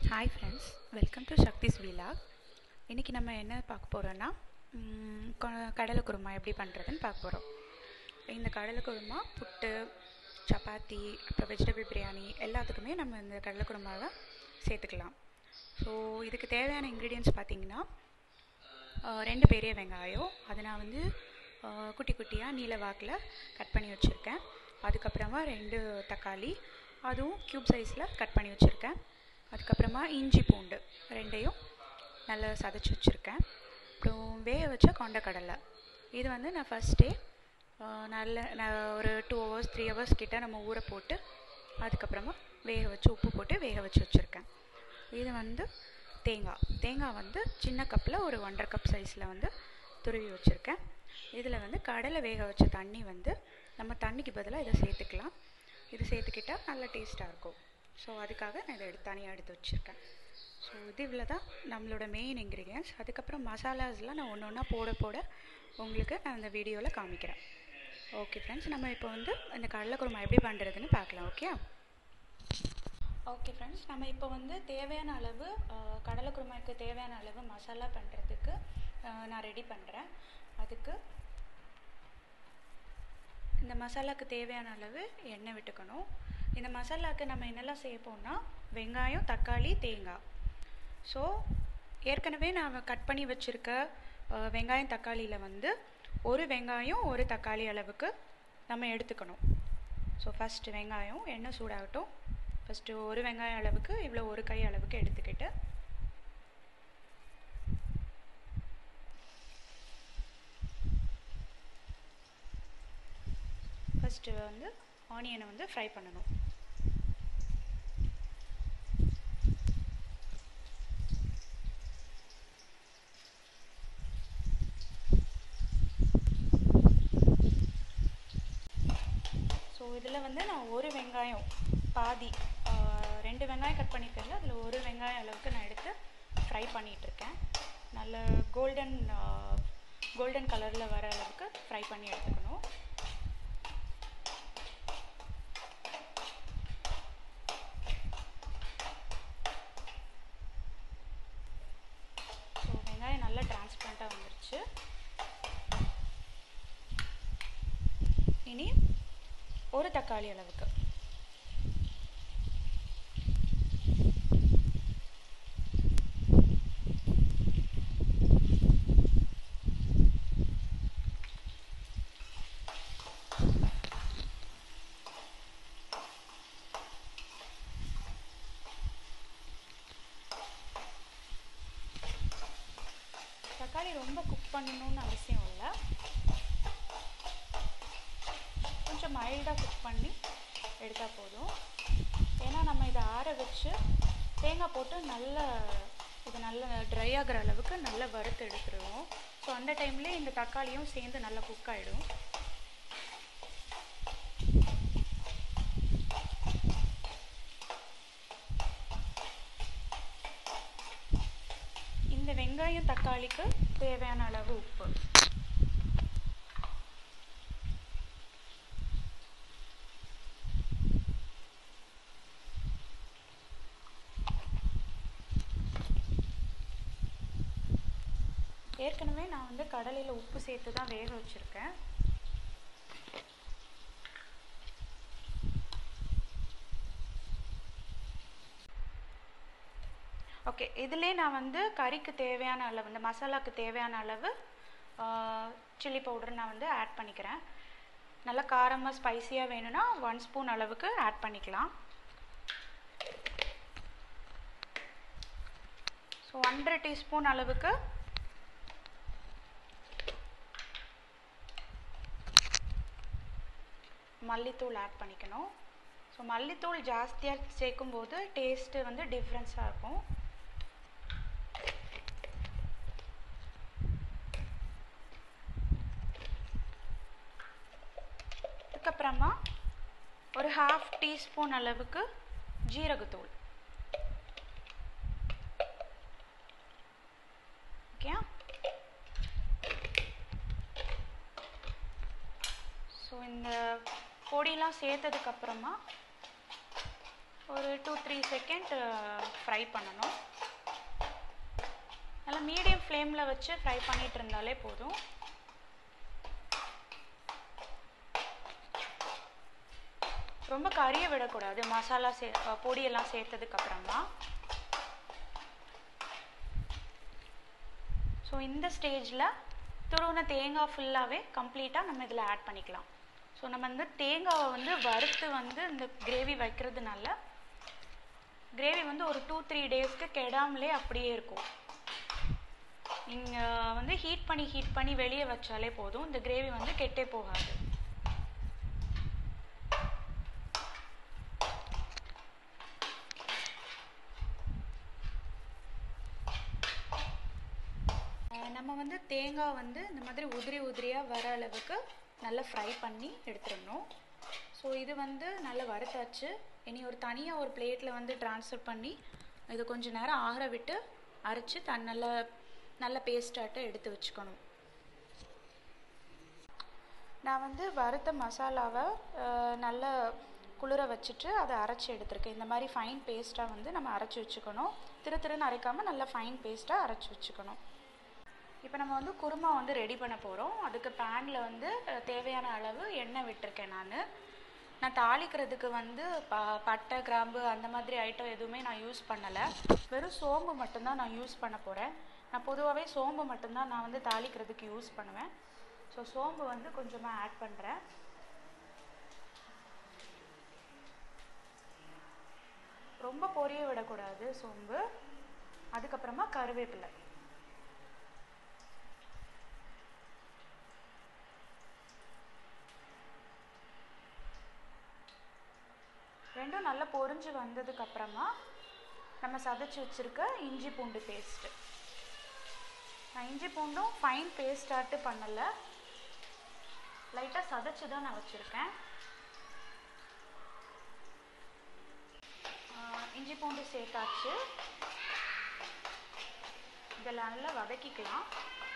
hi friends welcome to Shakti's vlog இன்றைக்கி நம்ம என்ன பார்க்க போகிறோன்னா ம், கொ- கடலை குருமா எப்படி பண்ணுறதுன்னு பார்க்க போகிறோம் இந்த கடலை குருமா புட்டு சப்பாத்தி அப்புறம் வெஜிடபிள் பிரியாணி எல்லாத்துக்குமே நம்ம இந்த கடலை குருமாவை சேர்த்துக்கலாம் ஸோ இதுக்கு தேவையான இன்க்ரீடியன்ஸ் பார்த்தீங்கன்னா ஆஹ், ரெண்டு பெரிய வெங்காயம் அதை நான் வந்து ஆஹ், குட்டி குட்டியாக நீல வாக்கில் கட் பண்ணி வச்சுருக்கேன் அதுக்கப்புறமா ரெண்டு தக்காளி அதுவும் க்யூப் சைஸில் கட் பண்ணி வச்சுருக்கேன் அதுக்கப்புறமா இஞ்சி பூண்டு ரெண்டையும் நல்லா சதைச்சி வச்சுருக்கேன் அப்புறம் வேக வச்ச கொண்டக்கடலை இது வந்து நான் ஃபஸ்ட்டே நல்ல நான் ஒரு டூ ஹவர்ஸ் த்ரீ ஹவர்ஸ் கிட்ட நம்ம ஊற போட்டு அதுக்கப்புறமா வேக வச்சு உப்பு போட்டு வேக வச்சு வச்சுருக்கேன் இது வந்து தேங்காய் தேங்காய் வந்து சின்ன கப்பில் ஒரு ஒன்றரை கப் சைஸில் வந்து துருவி வச்சுருக்கேன் இதில் வந்து கடலை வேக வச்ச தண்ணி வந்து நம்ம தண்ணிக்கு பதிலாக இதை சேர்த்துக்கலாம் இது சேர்த்துக்கிட்டால் நல்ல டேஸ்ட்டாக இருக்கும் ஸோ அதுக்காக நான் இதை எடுத்து தனியாக எடுத்து வச்சுருக்கேன் ஸோ இது இவ்வளோ தான் நம்மளோட மெயின் இன்க்ரீடியன்ஸ் அதுக்கப்புறம் மசாலாஸ்லாம் நான் ஒன்று ஒன்றா போட போட உங்களுக்கு நான் இந்த வீடியோவில் காமிக்கிறேன் ஓகே ஃப்ரெண்ட்ஸ் நம்ம இப்போ வந்து இந்த கடலைக்குருமா எப்படி பண்ணுறதுன்னு பார்க்கலாம் ஓகே ஓகே ஃப்ரெண்ட்ஸ் நம்ம இப்போ வந்து தேவையான அளவு அஹ், கடலை குருமாவுக்கு தேவையான அளவு மசாலா பண்ணுறதுக்கு நான் ரெடி பண்ணுறேன் அதுக்கு இந்த மசாலாக்கு தேவையான அளவு எண்ணெய் விட்டுக்கணும் இந்த மசாலாக்கு நம்ம என்னெல்லாம் சேர்ப்போம்னா வெங்காயம் தக்காளி தேங்காய் ஸோ ஏற்கனவே நான் கட் பண்ணி வச்சுருக்க அஹ், வெங்காயம் தக்காளியில் வந்து ஒரு வெங்காயம் ஒரு தக்காளி அளவுக்கு நம்ம எடுத்துக்கணும் ஸோ ஃபஸ்ட்டு வெங்காயம் எண்ணெய் சூடாகட்டும் ஃபஸ்ட்டு ஒரு வெங்காயம் அளவுக்கு இவ்வளோ ஒரு கை அளவுக்கு எடுத்துக்கிட்டு ஃபஸ்ட்டு வந்து ஆனியனை வந்து ஃப்ரை பண்ணணும் ஸோ இதில் வந்து நான் ஒரு வெங்காயம் பாதி ஆஹ், ரெண்டு வெங்காயம் கட் பண்ணியிருக்கேன்ல அதில் ஒரு வெங்காயம் அளவுக்கு நான் எடுத்து ஃப்ரை பண்ணிகிட்ருக்கேன் நல்ல கோல்டன் கோல்டன் கலரில் வர அளவுக்கு ஃப்ரை பண்ணி எடுத்துக்கணும் ஸோ வெங்காயம் நல்லா டிரான்ஸ்பரண்ட்டாக வந்துருச்சு இனி ஒரு தக்காளி அளவுக்கு தக்காளி ரொம்ப குக் பண்ணணும்னு அவசியம் இல்லை கொஞ்சம் மைல்டாக குக் பண்ணி எடுத்தால் போதும் ஏன்னா நம்ம இதை ஆற வச்சு தேங்காய் போட்டு நல்ல இது நல்ல ட்ரை ஆகிற அளவுக்கு நல்லா வறுத்து எடுத்துருவோம் ஸோ அந்த டைம்லேயே இந்த தக்காளியும் சேர்ந்து நல்லா குக் ஆகிடும் இந்த வெங்காயம் தக்காளிக்கு தேவையான அளவு உப்பு ஏற்கனவே நான் வந்து கடலையில் உப்பு சேர்த்து தான் வேக வச்சுருக்கேன் ஓகே இதிலே நான் வந்து கறிக்கு தேவையான அளவு இந்த மசாலாக்கு தேவையான அளவு சில்லி பவுடர் நான் வந்து ஆட் பண்ணிக்கிறேன் நல்லா காரமாக ஸ்பைசியாக வேணும்னா ஒன் ஸ்பூன் அளவுக்கு ஆட் பண்ணிக்கலாம் ஸோ ஒன்றரை டீஸ்பூன் அளவுக்கு மல்லித்தூள் ஆட் பண்ணிக்கணும் ஸோ மல்லித்தூள் ஜாஸ்தியாக சேர்க்கும்போது டேஸ்ட்டு வந்து டிஃப்ரென்ஸாக இருக்கும் அதுக்கப்புறமா ஒரு ஹாஃப் டீஸ்பூன் அளவுக்கு ஜீரகத்தூள் ஓகே ஸோ இந்த பொடியெலாம் சேர்த்ததுக்கப்புறமா ஒரு டூ த்ரீ செகண்ட் ஃப்ரை பண்ணணும் நல்லா மீடியம் ஃப்ளேமில் வச்சு ஃப்ரை பண்ணிட்டு இருந்தாலே போதும் ரொம்ப கறியை விடக்கூடாது மசாலா சே அஹ் பொடியெல்லாம் சேர்த்ததுக்கு அப்புறமா ஸோ இந்த ஸ்டேஜில் துருவின தேங்காய் ஃபுல்லாகவே கம்ப்ளீட்டாக நம்ம இதில் ஆட் பண்ணிக்கலாம் ஸோ நம்ம வந்து தேங்காவை வந்து வறுத்து வந்து இந்த கிரேவி வைக்கிறதுனால கிரேவி வந்து ஒரு டூ த்ரீ டேஸ்க்கு கெடாமலே அப்படியே இருக்கும் நீங்கள் வந்து ஹீட் பண்ணி ஹீட் பண்ணி வெளியே வச்சாலே போதும் இந்த கிரேவி வந்து கெட்டே போகாது அஹ் நம்ம வந்து தேங்காய் வந்து இந்த மாதிரி உதிரி உதிரியாக வர அளவுக்கு நல்லா ஃப்ரை பண்ணி எடுத்துடணும் ஸோ இது வந்து நல்லா வறுத்தாச்சு இனி ஒரு தனியாக ஒரு பிளேட்டில் வந்து ட்ரான்ஸ்ஃபர் பண்ணி இது கொஞ்ச நேரம் ஆற விட்டு அரைச்சி தன் நல்ல நல்ல பேஸ்டாட்ட எடுத்து வச்சுக்கணும் நான் வந்து வறுத்த மசாலாவை அஹ், நல்லா குளிர வச்சுட்டு அதை அரைச்சி எடுத்திருக்கேன் இந்த மாதிரி ஃபைன் பேஸ்ட்டாக வந்து நம்ம அரைச்சி வச்சுக்கணும் திரு திருன்னு அரைக்காமல் நல்லா ஃபைன் பேஸ்ட்டாக அரைச்சி வச்சுக்கணும் இப்போ நம்ம வந்து குருமா வந்து ரெடி பண்ண போகிறோம் அதுக்கு பேனில் வந்து அஹ், தேவையான அளவு எண்ணெய் விட்டிருக்கேன் நான் நான் தாளிக்கிறதுக்கு வந்து ப பட்டை கிராம்பு அந்த மாதிரி ஐட்டம் எதுவுமே நான் யூஸ் பண்ணலை வெறும் சோம்பு மட்டும்தான் நான் யூஸ் பண்ண போகிறேன் நான் பொதுவாகவே சோம்பு மட்டும்தான் நான் வந்து தாளிக்கிறதுக்கு யூஸ் பண்ணுவேன் ஸோ சோம்பு வந்து கொஞ்சமாக ஆட் பண்ணுறேன் ரொம்ப பொரிய விடக்கூடாது சோம்பு அதுக்கப்புறமா கருவேப்பிலை ரெண்டும் நல்லா பொரிஞ்சு வந்ததுக்கு அப்புறமா நம்ம சதைச்சி வச்சிருக்க இஞ்சி பூண்டு பேஸ்ட்டு நான் இஞ்சி பூண்டும் ஃபைன் பேஸ்டாட்டு பண்ணலை லைட்டாக சதைச்சு தான் நான் வச்சுருக்கேன் இஞ்சி பூண்டு சேர்த்தாச்சு இதில் நல்லா வதக்கிக்கலாம்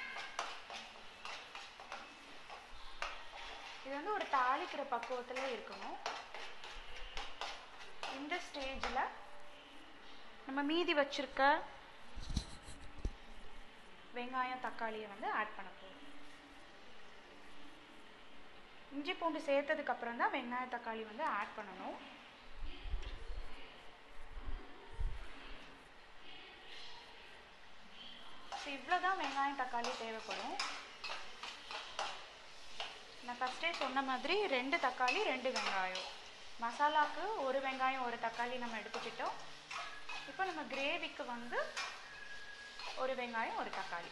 இது வந்து ஒரு தாளிக்கிற பக்குவத்தில் இருக்கணும் இந்த ஸ்டேஜில் நம்ம மீதி வச்சிருக்க வெங்காயம் தக்காளியை வந்து ஆட் பண்ண போகிறோம் இஞ்சி பூண்டு சேர்த்ததுக்கு அப்புறம் தான் வெங்காயம் தக்காளி வந்து ஆட் பண்ணணும் ஸோ இவ்வளோ தான் வெங்காயம் தக்காளி தேவைப்படும் நான் ஃபஸ்ட்டே சொன்ன மாதிரி ரெண்டு தக்காளி ரெண்டு வெங்காயம் மசாலாவுக்கு ஒரு வெங்காயம் ஒரு தக்காளி நம்ம எடுத்துக்கிட்டோம் இப்போ நம்ம கிரேவிக்கு வந்து ஒரு வெங்காயம் ஒரு தக்காளி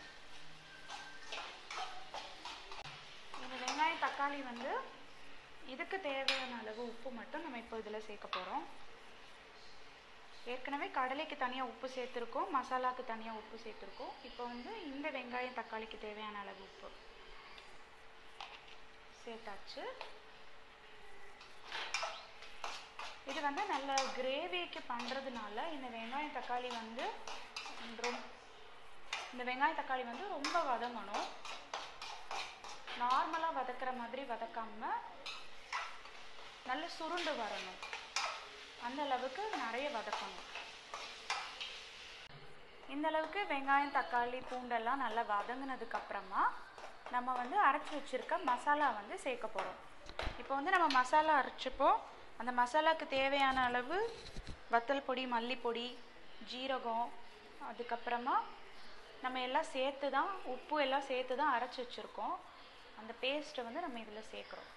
இந்த வெங்காயம் தக்காளி வந்து இதுக்கு தேவையான அளவு உப்பு மட்டும் நம்ம இப்போ இதில் சேர்க்க போகிறோம் ஏற்கனவே கடலைக்கு தனியாக உப்பு சேர்த்துருக்கோம் மசாலாவுக்கு தனியாக உப்பு சேர்த்துருக்கோம் இப்போ வந்து இந்த வெங்காயம் தக்காளிக்கு தேவையான அளவு உப்பு சேர்த்தாச்சு இது வந்து நல்ல கிரேவிக்கு பண்ணுறதுனால இந்த வெங்காயம் தக்காளி வந்து ரொம்ப இந்த வெங்காயம் தக்காளி வந்து ரொம்ப வதங்கணும் நார்மலாக வதக்குற மாதிரி வதக்காம நல்ல சுருண்டு வரணும் அந்த அளவுக்கு நிறைய வதக்கணும் இந்த அளவுக்கு வெங்காயம் தக்காளி பூண்டெல்லாம் நல்லா வதங்கினதுக்கு அப்புறமா நம்ம வந்து அரைச்சி வச்சிருக்க மசாலா வந்து சேர்க்க போகிறோம் இப்போ வந்து நம்ம மசாலா அரைச்சிப்போம் அந்த மசாலாவுக்கு தேவையான அளவு வத்தல் பொடி மல்லிப்பொடி ஜீரகம் அதுக்கப்புறமா நம்ம எல்லாம் சேர்த்து தான் உப்பு எல்லாம் சேர்த்து தான் அரைச்சி வச்சுருக்கோம் அந்த பேஸ்ட்டை வந்து நம்ம இதில் சேர்க்குறோம்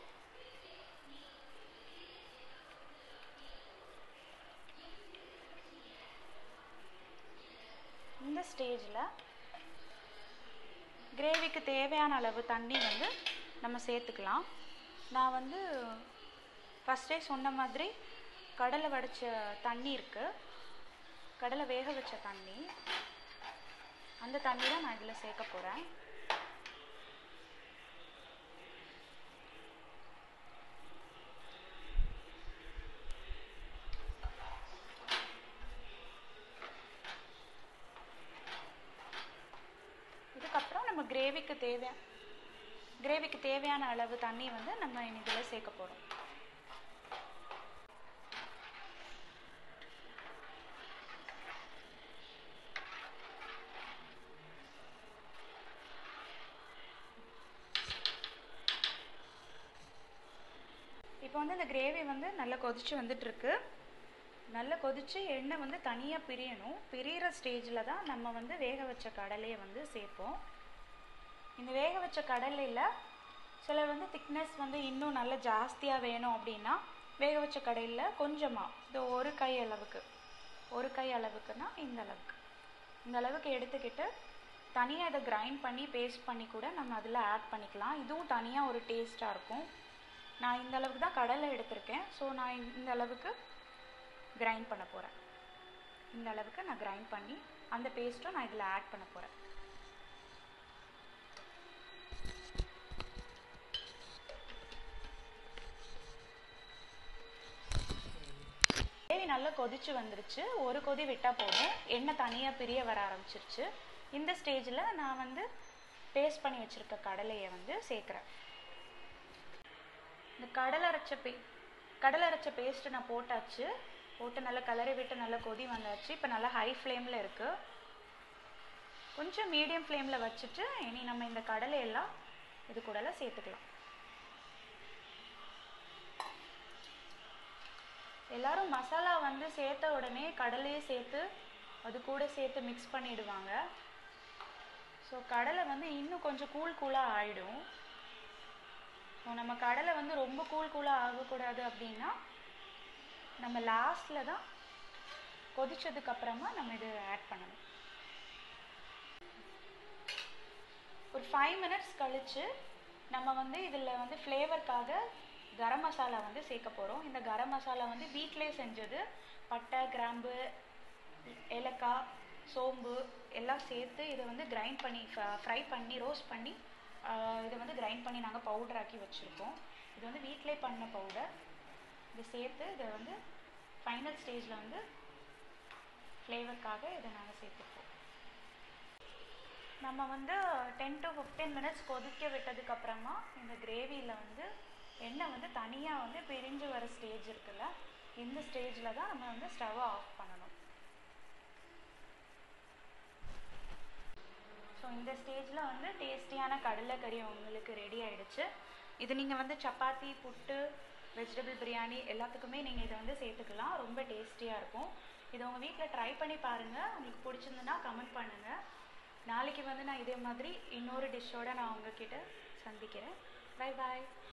இந்த ஸ்டேஜில் கிரேவிக்கு தேவையான அளவு தண்ணி வந்து நம்ம சேர்த்துக்கலாம் நான் வந்து ஃபஸ்ட்டே சொன்ன மாதிரி கடலை வடித்த தண்ணி இருக்குது கடலை வேக வச்ச தண்ணி அந்த தண்ணி தான் நான் இதில் சேர்க்க போகிறேன் இதுக்கப்புறம் நம்ம கிரேவிக்கு தேவை கிரேவிக்கு தேவையான அளவு தண்ணி வந்து நம்ம இதில் சேர்க்க போகிறோம் வந்து இந்த கிரேவி வந்து நல்லா கொதிச்சு வந்துட்டுருக்கு நல்லா கொதிச்சு எண்ணெய் வந்து தனியாக பிரியணும் பிரியிற ஸ்டேஜில் தான் நம்ம வந்து வேக வச்ச கடலையை வந்து சேர்ப்போம் இந்த வேக வச்ச கடலையில் சிலர் வந்து திக்னஸ் வந்து இன்னும் நல்லா ஜாஸ்தியாக வேணும் அப்படின்னா வேக வச்ச கடையில் கொஞ்சமாக இந்த ஒரு கை அளவுக்கு ஒரு கை அளவுக்குன்னா இந்த அளவுக்கு இந்த அளவுக்கு எடுத்துக்கிட்டு தனியாக இதை கிரைண்ட் பண்ணி பேஸ்ட் பண்ணி கூட நம்ம அதில் ஆட் பண்ணிக்கலாம் இதுவும் தனியாக ஒரு டேஸ்ட்டாக இருக்கும் நான் இந்த அளவுக்கு தான் கடலை எடுத்திருக்கேன் ஸோ நான் இந்த அளவுக்கு கிரைண்ட் பண்ண போகிறேன் இந்த அளவுக்கு நான் கிரைண்ட் பண்ணி அந்த பேஸ்ட்டும் நான் இதில் ஆட் பண்ண போகிறேன் கிரேவி நல்லா கொதிச்சு வந்துருச்சு ஒரு கொதி விட்டால் போதும் எண்ணெய் தனியாக பிரிய வர ஆரம்பிச்சிருச்சு இந்த ஸ்டேஜில் நான் வந்து பேஸ்ட் பண்ணி வச்சுருக்க கடலையை வந்து சேர்க்குறேன் இந்த கடலை அரைச்ச பே கடலை அரைச்ச பேஸ்ட்டு நான் போட்டாச்சு போட்டு நல்லா கலரை விட்டு நல்லா கொதி வந்தாச்சு இப்போ நல்லா ஹை ஃப்ளேமில் இருக்குது கொஞ்சம் மீடியம் ஃப்ளேமில் வச்சுட்டு இனி நம்ம இந்த கடலையெல்லாம் இது கூடலாம் சேர்த்துக்கலாம் எல்லாரும் மசாலா வந்து சேர்த்த உடனே கடலையே சேர்த்து அது கூட சேர்த்து மிக்ஸ் பண்ணிடுவாங்க ஸோ கடலை வந்து இன்னும் கொஞ்சம் கூல் கூலாக ஆகிடும் ஸோ நம்ம கடலை வந்து ரொம்ப கூல் கூலாக ஆகக்கூடாது அப்படின்னா நம்ம லாஸ்டில் தான் கொதிச்சதுக்கு அப்புறமா நம்ம இது ஆட் பண்ணணும் ஒரு ஃபைவ் மினிட்ஸ் கழித்து நம்ம வந்து இதில் வந்து ஃப்ளேவருக்காக கரம் மசாலா வந்து சேர்க்க போகிறோம் இந்த கரம் மசாலா வந்து வீட்டிலே செஞ்சது பட்டை கிராம்பு ஏலக்காய் சோம்பு எல்லாம் சேர்த்து இதை வந்து கிரைண்ட் பண்ணி ஃப்ரை பண்ணி ரோஸ்ட் பண்ணி இதை வந்து கிரைண்ட் பண்ணி நாங்கள் பவுடராக்கி வச்சுருக்கோம் இது வந்து வீட்டிலே பண்ண பவுடர் இது சேர்த்து இதை வந்து ஃபைனல் ஸ்டேஜில் வந்து ஃப்ளேவருக்காக இதை நாங்கள் சேர்த்துப்போம் நம்ம வந்து டென் டு ஃபிஃப்டீன் மினிட்ஸ் கொதிக்க விட்டதுக்கப்புறமா இந்த கிரேவியில் வந்து எண்ணெய் வந்து தனியாக வந்து பிரிஞ்சு வர ஸ்டேஜ் இருக்குல்ல இந்த ஸ்டேஜில் தான் நம்ம வந்து ஸ்டவ்வை ஆஃப் பண்ணணும் ஸோ இந்த ஸ்டேஜில் வந்து டேஸ்டியான கடலைக்கறி உங்களுக்கு ரெடி ஆயிடுச்சு இது நீங்கள் வந்து சப்பாத்தி புட்டு வெஜிடபிள் பிரியாணி எல்லாத்துக்குமே நீங்கள் இதை வந்து சேர்த்துக்கலாம் ரொம்ப டேஸ்டியாக இருக்கும் இதை உங்கள் வீட்டில் ட்ரை பண்ணி பாருங்கள் உங்களுக்கு பிடிச்சிருந்துன்னா கமெண்ட் பண்ணுங்கள் நாளைக்கு வந்து நான் இதே மாதிரி இன்னொரு டிஷ்ஷோட நான் உங்ககிட்ட சந்திக்கிறேன் பை பாய்